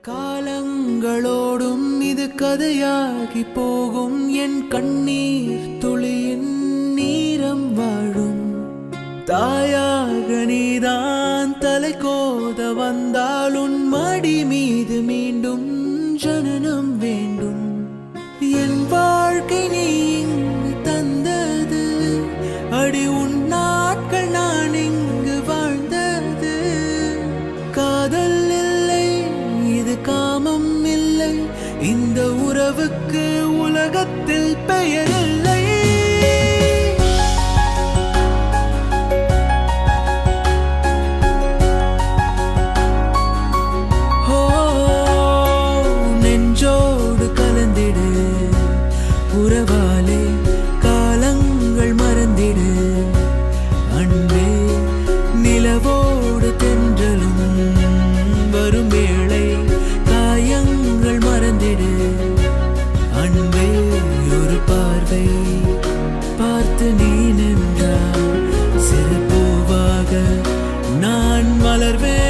காலங்களோடும் இது கதையாகி போகும் என் கண்ணீர் துளியின் நீரம் வாழும் தாயாக நீதான் தலை கோத வந்தால் உன் மடி மீது மீண்டும் ஜனனம் வேண்டும் என் வாழ்க்கை நீ இங்கு தந்தது அடி உன் நாட்கள் நான் இங்கு வாழ்ந்தது காதல் இல்லை இது காமம் இல்லை இந்த உறவுக்கு உலகத்தில் பெயர் இல்லை ஓ நெஞ்சோடு கலந்திடு உறவாலே காலங்கள் மறந்திடு அன்பே நிலவோடு தென்றலும் வரும் வேளை காயங்கள் மறந்திடு அன்பே ஒரு பார்வை பார்த்து நீ நின்றால் சிறு பூவாக நான் மலர்வேன்